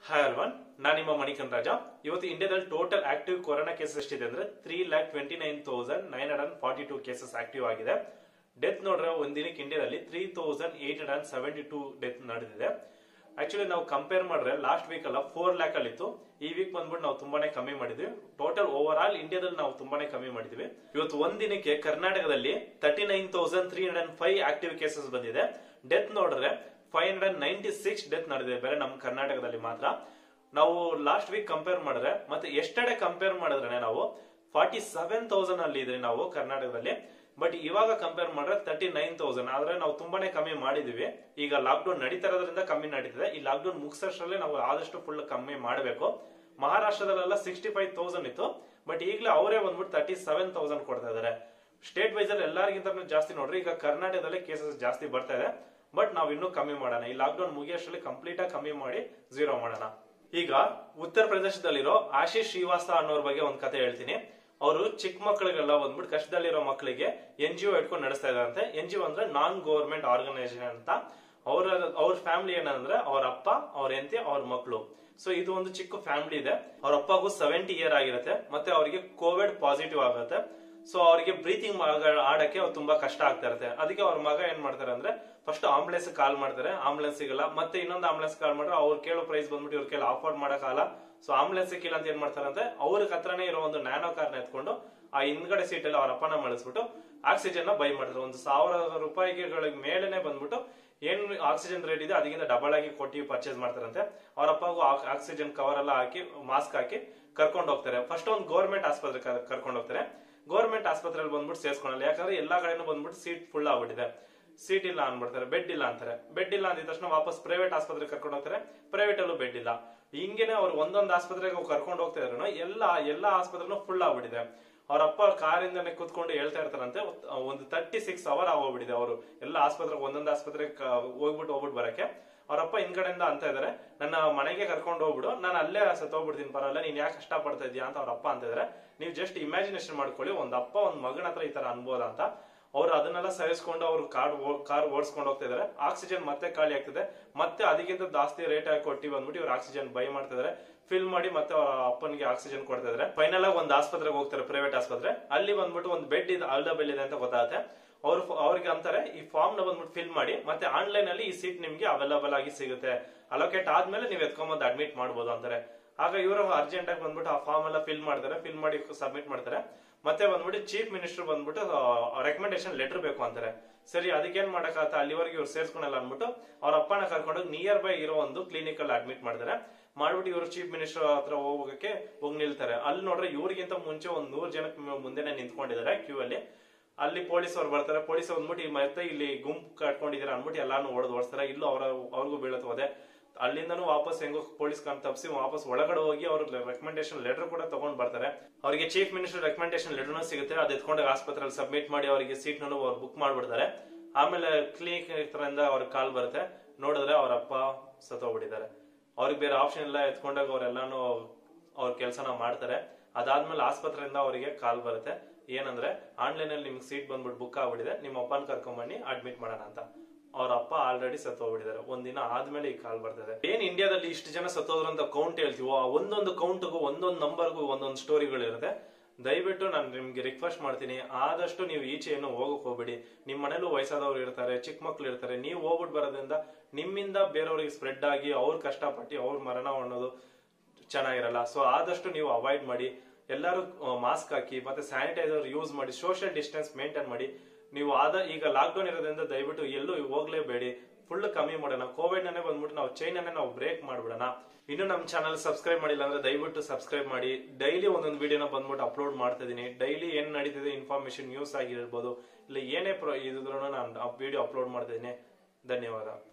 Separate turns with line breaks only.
hi ಅಲ್ವನ್ ನಾನು ನಿಮ್ಮ ಮಣಿಕನ್ ರಾಜ ಇವತ್ತು ಇಂಡಿಯಾದಲ್ಲಿ ಟೋಟಲ್ ಆಕ್ಟಿವ್ ಕೊರೋನಾ ಕೇಸಸ್ ಎಷ್ಟಿದೆ ಅಂದ್ರೆ three lakh twenty nine thousand nine hundred and forty two cases active ಆಗಿದೆ ಡೆತ್ ನೋಡ್ರೆ ಒಂದಿನಕ್ಕೆ ಇಂಡಿಯಾದಲ್ಲಿ three thousand eight hundred and seventy two death ನಡೆದಿದೆ ಆಕ್ಚುಲಿ ನಾವು ಕಂಪೇರ್ ಮಾಡಿದ್ರೆ ಲಾಸ್ಟ್ ವೀಕ್ ಅಲ್ಲ ಫೋರ್ ಲ್ಯಾಕ್ ಅಲ್ಲಿ ಇತ್ತು ಈ ವೀಕ್ ಬಂದ್ಬಿಟ್ಟು ನಾವು ತುಂಬಾನೇ ಕಮ್ಮಿ ಮಾಡಿದ್ವಿ ಟೋಟಲ್ ಓವರ್ ಆಲ್ ಇಂಡಿಯಾದಲ್ಲಿ ನಾವು ತುಂಬಾನೇ ಕಮ್ಮಿ ಮಾಡಿದ್ವಿ ಇವತ್ತು ಒಂದ್ ದಿನಕ್ಕೆ ಕರ್ನಾಟಕದಲ್ಲಿ thirty nine thousand three hundred five active cases ಬಂದಿದೆ ಡೆತ್ ನೋಡಿದ್ರೆ five hundred ninety six death ನಡೆದಿದೆ ಬೇರೆ ನಮ್ಮ ಕರ್ನಾಟಕದಲ್ಲಿ ಮಾತ್ರ ನಾವು ಲಾಸ್ಟ್ ವೀಕ್ ಕಂಪೇರ್ ಮಾಡಿದ್ರೆ ಮತ್ತೆ ಎಸ್ಟರ್ಡೆ ಕಂಪೇರ್ ಮಾಡಿದ್ರೆ ನಾವು ಫಾರ್ಟಿ ಸೆವೆನ್ ತೌಸಂಡ್ ಅಲ್ಲಿ ಇದ್ರಿ ನಾವು ಕರ್ನಾಟಕದಲ್ಲಿ ಬಟ್ ಇವಾಗ ಕಂಪೇರ್ ಮಾಡಿದ್ರೆ ತರ್ಟಿ ನೈನ್ ತೌಸಂಡ್ ಆದ್ರೆ ನಾವು ತುಂಬಾನೇ ಕಮ್ಮಿ ಮಾಡಿದೀವಿ ಈಗ ಲಾಕ್ಡೌನ್ ನಡೀತಾ ಇರೋದ್ರಿಂದ ಕಮ್ಮಿ ನಡೀತಿದೆ ಈ ಲಾಕ್ಡೌನ್ ಮುಗಿಸೋಷ್ರಲ್ಲೇ ನಾವು ಆದಷ್ಟು ಫುಲ್ ಕಮ್ಮಿ ಮಾಡಬೇಕು ಮಹಾರಾಷ್ಟ್ರದಲ್ಲೆಲ್ಲ ಸಿಕ್ಸ್ಟಿ ಫೈವ್ ತೌಸಂಡ್ ಇತ್ತು ಬಟ್ ಈಗಲೇ ಅವರೇ ಬಂದ್ಬಿಟ್ಟು ತರ್ಟಿ ಸೆವೆನ್ ತೌಸಂಡ್ ಕೊಡ್ತಾ ಇದಾರೆ ಸ್ಟೇಟ್ ವೈಸ್ ಅಲ್ಲಿ ಎಲ್ಲರಿಗಿಂತ ಜಾಸ್ತಿ ನೋಡ್ರಿ ಈಗ ಕರ್ನಾಟಕದಲ್ಲಿ ಕೇಸಸ್ ಜಾಸ್ತಿ ಬರ್ತಾ ಇದೆ ಬಟ್ ನಾವ್ ಇನ್ನೂ ಕಮ್ಮಿ ಮಾಡೋಣ ಈ ಲಾಕ್ಡೌನ್ ಮುಗಿಯೋಷ್ರಲ್ಲಿ ಕಂಪ್ಲೀಟ್ ಆಗಿ ಕಮ್ಮಿ ಮಾಡಿ ಝೀರೋ ಮಾಡೋಣ ಈಗ ಉತ್ತರ ಪ್ರದೇಶದಲ್ಲಿರೋ ಆಶೀಶ್ ಶ್ರೀವಾಸ್ತವ ಅನ್ನೋರ್ ಬಗ್ಗೆ ಒಂದ್ ಕತೆ ಹೇಳ್ತೀನಿ ಅವರು ಚಿಕ್ಕ ಮಕ್ಕಳಿಗೆಲ್ಲ ಬಂದ್ಬಿಟ್ಟು ಕಷ್ಟದಲ್ಲಿರೋ ಮಕ್ಕಳಿಗೆ ಎನ್ ಜಿ ಒ ಇಟ್ಕೊಂಡು ನಡೆಸ್ತಾ ಇದಾರಂತೆ ಎನ್ ಜಿ ಒ ಅಂದ್ರೆ ನಾನ್ ಗವರ್ಮೆಂಟ್ ಆರ್ಗನೈಸೇಷನ್ ಅಂತ ಅವ್ರ ಅವ್ರ ಫ್ಯಾಮಿಲಿ ಏನಂದ್ರೆ ಅವ್ರ ಅಪ್ಪ ಅವ್ರ ಹೆಂಡತಿ ಅವ್ರ ಮಕ್ಕಳು ಸೊ ಇದು ಒಂದು ಚಿಕ್ಕ ಫ್ಯಾಮಿಲಿ ಇದೆ ಅವ್ರ ಅಪ್ಪಗೂ ಸೆವೆಂಟಿ ಇಯರ್ ಆಗಿರುತ್ತೆ ಮತ್ತೆ ಅವರಿಗೆ ಕೋವಿಡ್ ಪಾಸಿಟಿವ್ ಆಗುತ್ತೆ ಸೊ ಅವರಿಗೆ ಬ್ರೀತಿಂಗ್ ಆಡಕ್ಕೆ ತುಂಬಾ ಕಷ್ಟ ಆಗ್ತಾ ಇರುತ್ತೆ ಅದಕ್ಕೆ ಅವ್ರ ಮಗ ಏನ್ ಮಾಡ್ತಾರೆ ಅಂದ್ರೆ ಫಸ್ಟ್ ಆಂಬುಲೆನ್ಸ್ ಕಾಲ್ ಮಾಡ್ತಾರೆ ಆಂಬುಲೆನ್ಸ್ ಸಿಗಲ್ಲ ಮತ್ತೆ ಇನ್ನೊಂದು ಆಂಬುಲೆನ್ಸ್ ಕಾಲ್ ಮಾಡ್ರೆ ಅವ್ರು ಕೇಳೋ ಪ್ರೈಸ್ ಬಂದ್ಬಿಟ್ಟು ಇವ್ರ ಕೇಳಿ ಆಫರ್ ಮಾಡಕ್ಕಾಗಲ್ಲ ಸೊ ಆಂಬುಲೆನ್ಸ್ ಸಿಕ್ಕಿಲ್ಲ ಅಂತ ಏನ್ ಮಾಡ್ತಾರೆ ಅಂದ್ರೆ ಅವ್ರ ಹತ್ರನೇ ಇರೋ ಒಂದು ನ್ಯಾನೋ ಕಾರ್ನ ಎತ್ಕೊಂಡು ಆ ಹಿಂದ್ಗಡೆ ಸೀಟ್ ಅಲ್ಲಿ ಅವ್ರ ಅಪ್ಪನ ಮಳಿಸ್ಬಿಟ್ಟು ಆಕ್ಸಿಜನ್ ನ ಬೈ ಮಾಡ್ತಾರೆ ಒಂದು ಸಾವಿರ ರೂಪಾಯಿಗಳಿಗೆ ಮೇಲೆನೆ ಬಂದ್ಬಿಟ್ಟು ಏನ್ ಆಕ್ಸಿಜನ್ ರೇಟ್ ಇದೆ ಅದಕ್ಕಿಂತ ಡಬಲ್ ಆಗಿ ಕೊಟ್ಟು ಪರ್ಚೇಸ್ ಮಾಡ್ತಾರಂತೆ ಅವ್ರ ಅಪ್ಪಗೂ ಆಕ್ಸಿಜನ್ ಕವರ್ ಎಲ್ಲ ಹಾಕಿ ಮಾಸ್ಕ್ ಹಾಕಿ ಕರ್ಕೊಂಡು ಹೋಗ್ತಾರೆ ಫಸ್ಟ್ ಒಂದು ಗೌರ್ಮೆಂಟ್ ಆಸ್ಪತ್ರೆ ಕರ್ಕೊಂಡು ಹೋಗ್ತಾರೆ ಗೌರ್ಮೆಂಟ್ ಆಸ್ಪತ್ರೆಯಲ್ಲಿ ಬಂದ್ಬಿಟ್ಟು ಸೇರ್ಸ್ಕೊಳಲ್ಲ ಯಾಕಂದ್ರೆ ಎಲ್ಲಾ ಕಡೆನೂ ಬಂದ್ಬಿಟ್ಟು ಸೀಟ್ ಫುಲ್ ಆಗ್ಬಿಟ್ಟಿದೆ ಸೀಟ್ ಇಲ್ಲ ಅನ್ಬಿಡ್ತಾರೆ ಬೆಡ್ ಇಲ್ಲ ಅಂತಾರೆ ಬೆಡ್ ಇಲ್ಲ ಅಂದಿದ ತಕ್ಷಣ ವಾಪಸ್ ಪ್ರೈವೇಟ್ ಆಸ್ಪತ್ರೆ ಕರ್ಕೊಂಡು ಹೋಗ್ತಾರೆ ಪ್ರೈವೇಟ್ ಅಲ್ಲೂ ಬೆಡ್ ಇಲ್ಲ ಹಿಂಗೇನೆ ಅವ್ರು ಒಂದೊಂದು ಆಸ್ಪತ್ರೆಗೆ ಕರ್ಕೊಂಡು ಹೋಗ್ತಾ ಇದ್ರು ಎಲ್ಲ ಎಲ್ಲಾ ಆಸ್ಪತ್ರೆನೂ ಫುಲ್ ಆಗ್ಬಿಟ್ಟಿದೆ ಅವ್ರ ಅಪ್ಪ ಕಾರಿಂದನೇ ಕುತ್ಕೊಂಡು ಹೇಳ್ತಾ ಇರ್ತಾರಂತೆ ಒಂದು ತರ್ಟಿ ಸಿಕ್ಸ್ ಅವರ್ ಆಗೋಗ್ಬಿಟ್ಟಿದೆ ಅವರು ಎಲ್ಲ ಆಸ್ಪತ್ರೆಗೆ ಒಂದೊಂದು ಆಸ್ಪತ್ರೆಗೆ ಹೋಗ್ಬಿಟ್ಟು ಹೋಗ್ಬಿಟ್ಟು ಬರಕ್ಕೆ ಅವ್ರಪ್ಪ ಹಿಂದ್ಗಡೆಯಿಂದ ಅಂತ ಇದಾರೆ ನನ್ನ ಮನೆಗೆ ಕರ್ಕೊಂಡು ಹೋಗ್ಬಿಡು ನಾನು ಅಲ್ಲೇ ಸತ್ತೋಗ್ಬಿಡ್ತೀನಿ ಪರಲ್ಲ ನೀನ್ ಯಾಕೆ ಕಷ್ಟ ಪಡ್ತಾ ಇದೀಯಾ ಅಂತ ಅವ್ರ ಅಪ್ಪ ಅಂತ ಇದಾರೆ ನೀವು ಜಸ್ಟ್ ಇಮ್ಯಾಜಿನೇಷನ್ ಮಾಡ್ಕೊಳ್ಳಿ ಒಂದ್ ಅಪ್ಪ ಒಂದ್ ಮಗನ ಹತ್ರ ಈ ತರ ಅನ್ಬೋದ ಅಂತ ಅವ್ರು ಅದನ್ನೆಲ್ಲ ಸಹಿಸ್ಕೊಂಡು ಅವ್ರು ಕಾರ್ ಕಾರ್ ಓಡಿಸ್ಕೊಂಡು ಹೋಗ್ತಾ ಇದಾರೆ ಆಕ್ಸಿಜನ್ ಮತ್ತೆ ಖಾಲಿ ಆಗ್ತಿದೆ ಮತ್ತೆ ಅದಕ್ಕಿಂತ ಜಾಸ್ತಿ ರೇಟ್ ಹಾಕಿ ಕೊಟ್ಟಿ ಬಂದ್ಬಿಟ್ಟು ಇವ್ರು ಆಕ್ಸಿಜನ್ ಬೈ ಮಾಡ್ತಿದಾರೆ ಫಿಲ್ ಮಾಡಿ ಮತ್ತೆ ಅವ್ರ ಅಪ್ಪನಿಗೆ ಆಕ್ಸಿಜನ್ ಕೊಡ್ತಾ ಇದಾರೆ ಫೈನಲ್ ಆಗಿ ಒಂದು ಆಸ್ಪತ್ರೆಗೆ ಹೋಗ್ತಾರೆ ಪ್ರೈವೇಟ್ ಆಸ್ಪತ್ರೆ ಅಲ್ಲಿ ಬಂದ್ಬಿಟ್ಟು ಒಂದು ಬೆಡ್ ಇದೆ ಅವೈಲಬಲ್ ಇದೆ ಅಂತ ಗೊತ್ತಾಗುತ್ತೆ ಅವ್ರು ಅವ್ರಿಗೆ ಅಂತಾರೆ ಈ ಫಾರ್ಮ್ ನ ಬಂದ್ಬಿಟ್ಟು ಫಿಲ್ ಮಾಡಿ ಮತ್ತೆ ಆನ್ಲೈನ್ ಅಲ್ಲಿ ಈ ಸೀಟ್ ನಿಮ್ಗೆ ಅವೈಲಬಲ್ ಆಗಿ ಸಿಗುತ್ತೆ ಅಲೋಕೇಟ್ ಆದ್ಮೇಲೆ ನೀವು ಎತ್ಕೊಂಬಂದು ಅಡ್ಮಿಟ್ ಮಾಡ್ಬೋದು ಅಂತಾರೆ ಆಗ ಇವರು ಅರ್ಜೆಂಟ್ ಆಗಿ ಬಂದ್ಬಿಟ್ಟು ಆ ಫಾರ್ಮ್ ಎಲ್ಲ ಫಿಲ್ ಮಾಡ್ತಾರೆ ಫಿಲ್ ಮಾಡಿ ಸಬ್ಮಿಟ್ ಮಾಡ್ತಾರೆ ಮತ್ತೆ ಬಂದ್ಬಿಟ್ಟು ಚೀಫ್ ಮಿನಿಸ್ಟರ್ ಬಂದ್ಬಿಟ್ಟು ರೆಕಮೆಂಡೇಶನ್ ಲೆಟರ್ ಬೇಕು ಅಂತಾರೆ ಸರಿ ಅದಕ್ಕೇನ್ ಮಾಡಕ್ಕಾಗತ್ತ ಅಲ್ಲಿವರೆಗೆ ಇವ್ರು ಸೇರ್ಸ್ಕೊಳಲ್ಲ ಅನ್ಬಿಟ್ಟು ಅವ್ರ ಅಪ್ಪನ ಕರ್ಕೊಂಡೋಗಿ ನಿಯರ್ ಬೈ ಇರೋ ಒಂದು ಕ್ಲಿನಿಕ್ ಅಲ್ಲಿ ಅಡ್ಮಿಟ್ ಮಾಡ್ತಾರೆ ಮಾಡ್ಬಿಟ್ಟು ಇವರು ಚೀಫ್ ಮಿನಿಸ್ಟರ್ ಹತ್ರ ಹೋಗೋಕೆ ಹೋಗಿ ನಿಲ್ತಾರೆ ಅಲ್ಲಿ ನೋಡ್ರೆ ಇವ್ರಿಗಿಂತ ಮುಂಚೆ ಒಂದ್ ನೂರ್ ಜನಕ್ಕೆ ಮುಂದೆನೆ ನಿಂತ್ಕೊಂಡಿದ್ದಾರೆ ಕ್ಯೂ ಅಲ್ಲಿ ಅಲ್ಲಿ ಪೊಲೀಸ್ ಅವ್ರು ಬರ್ತಾರೆ ಪೊಲೀಸ್ ಬಂದ್ಬಿಟ್ಟು ಮತ್ತೆ ಇಲ್ಲಿ ಗುಂಪು ಕಟ್ಕೊಂಡಿದ್ದಾರೆ ಅನ್ಬಿಟ್ಟು ಎಲ್ಲಾನು ಹೊಡೆದು ಓಡಿಸ್ತಾರೆ ಇಲ್ಲೂ ಅವ್ರ ಅವ್ರಿಗೂ ಬೀಳತ್ ಹೋದೆ ಅಲ್ಲಿಂದನೂ ವಾಪಸ್ ಹೆಂಗೋ ಪೊಲೀಸ್ ಕಾನ್ ತಪ್ಪಿಸಿ ವಾಪಸ್ ಒಳಗಡೆ ಹೋಗಿ ಅವ್ರ ರೆಕಮೆಂಡೇಶನ್ ಲೆಟರ್ ಕೂಡ ತಗೊಂಡ್ ಬರ್ತಾರೆ ಅವರಿಗೆ ಚೀಫ್ ಮಿನಿಸ್ಟರ್ ರೆಕಮೆಂಡೇಶನ್ ಲೆಟರ್ ಸಿಗುತ್ತೆ ಅದು ಎತ್ಕೊಂಡಾಗ ಆಸ್ಪತ್ರೆಯಲ್ಲಿ ಸಬ್ಮಿಟ್ ಮಾಡಿ ಅವರಿಗೆ ಸೀಟ್ ನು ಅವ್ರು ಬುಕ್ ಮಾಡ್ಬಿಡ್ತಾರೆ ಆಮೇಲೆ ಕ್ಲಿನಿಕ್ ಹತ್ರದಿಂದ ಅವ್ರಿಗೆ ಕಾಲ್ ಬರುತ್ತೆ ನೋಡಿದ್ರೆ ಅವ್ರ ಅಪ್ಪ ಸತ್ತೋಗ್ಬಿಟ್ಟಿದ್ದಾರೆ ಅವ್ರಿಗೆ ಬೇರೆ ಆಪ್ಷನ್ ಇಲ್ಲ ಎತ್ಕೊಂಡಾಗ ಅವ್ರೆಲ್ಲಾನು ಅವ್ರ ಕೆಲಸನ ಮಾಡ್ತಾರೆ ಅದಾದ್ಮೇಲೆ ಆಸ್ಪತ್ರೆಯಿಂದ ಅವರಿಗೆ ಕಾಲ್ ಬರುತ್ತೆ ಏನಂದ್ರೆ ಆನ್ಲೈನ್ ಅಲ್ಲಿ ನಿಮ್ಗೆ ಸೀಟ್ ಬಂದ್ಬಿಟ್ಟು ಬುಕ್ ಆಗ್ಬಿಟ್ಟಿದೆ ನಿಮ್ಮ ಅಪ್ಪನ ಕರ್ಕೊಂಬನ್ನಿ ಅಡ್ಮಿಟ್ ಮಾಡೋಣ ಅಂತ ಅವ್ರ ಅಪ್ಪ ಆಲ್ರೆಡಿ ಸತ್ತೋಗ್ಬಿಟ್ಟಿದ್ದಾರೆ ಒಂದಿನ ಆದ್ಮೇಲೆ ಈ ಕಾಲ್ ಬರ್ತದೆ ಏನ್ ಇಂಡಿಯಾದಲ್ಲಿ ಇಷ್ಟು ಜನ ಸತ್ತೋದ್ರು ಅಂತ ಕೌಂಟ್ ಹೇಳ್ತೀವೋ ಆ ಒಂದೊಂದು ಕೌಂಟ್ಗೂ ಒಂದೊಂದು ನಂಬರ್ಗೂ ಒಂದೊಂದು ಸ್ಟೋರಿಗಳು ಇರುತ್ತೆ ದಯವಿಟ್ಟು ನಾನು ನಿಮ್ಗೆ ರಿಕ್ವೆಸ್ಟ್ ಮಾಡ್ತೀನಿ ಆದಷ್ಟು ನೀವು ಈಚೆ ಏನು ಹೋಗಕ್ ಹೋಗ್ಬೇಡಿ ನಿಮ್ ಮನೇಲೂ ವಯಸ್ಸಾದವ್ರು ಇರ್ತಾರೆ ಚಿಕ್ಕ ಮಕ್ಳು ಇರ್ತಾರೆ ನೀವು ಹೋಗ್ಬಿಟ್ಟು ಬರೋದ್ರಿಂದ ನಿಮ್ಮಿಂದ ಬೇರೆಯವ್ರಿಗೆ ಸ್ಪ್ರೆಡ್ ಆಗಿ ಅವ್ರು ಕಷ್ಟಪಟ್ಟು ಅವ್ರ ಮರಣ ಅನ್ನೋದು ಚೆನ್ನಾಗಿರಲ್ಲ ಸೊ ಆದಷ್ಟು ನೀವು ಅವಾಯ್ಡ್ ಮಾಡಿ ಎಲ್ಲರೂ ಮಾಸ್ಕ್ ಹಾಕಿ ಮತ್ತೆ ಸ್ಯಾನಿಟೈಸರ್ ಯೂಸ್ ಮಾಡಿ ಸೋಷಿಯಲ್ ಡಿಸ್ಟೆನ್ಸ್ ಮೇಂಟೈನ್ ಮಾಡಿ ನೀವು ಆದ ಈಗ ಲಾಕ್ಡೌನ್ ಇರೋದ್ರಿಂದ ದಯವಿಟ್ಟು ಎಲ್ಲೂ ಹೋಗ್ಲೇಬೇಡಿ ಫುಲ್ ಕಮ್ಮಿ ಮಾಡೋಣ ಕೋವಿಡ್ ನನ್ನೇ ಬಂದ್ಬಿಟ್ಟು ನಾವು ಚೈನ್ ಅನ್ನೇ ನಾವು ಬ್ರೇಕ್ ಮಾಡ್ಬಿಡೋಣ ಇನ್ನು ನಮ್ಮ ಚಾನಲ್ ಸಬ್ಸ್ಕ್ರೈಬ್ ಮಾಡಿಲ್ಲ ಅಂದ್ರೆ ದಯವಿಟ್ಟು ಸಬ್ಸ್ಕ್ರೈಬ್ ಮಾಡಿ ಡೈಲಿ ಒಂದೊಂದು ವಿಡಿಯೋನ ಬಂದ್ಬಿಟ್ಟು ಅಪ್ಲೋಡ್ ಮಾಡ್ತಾ ಇದೀನಿ ಡೈಲಿ ಏನ್ ನಡೀತಿದೆ ಇನ್ಫಾರ್ಮೇಶನ್ ನ್ಯೂಸ್ ಆಗಿರ್ಬೋದು ಇಲ್ಲ ಏನೇ ಇದ್ರು ನಾನು ವಿಡಿಯೋ ಅಪ್ಲೋಡ್ ಮಾಡ್ತಾ ಇದೀನಿ ಧನ್ಯವಾದ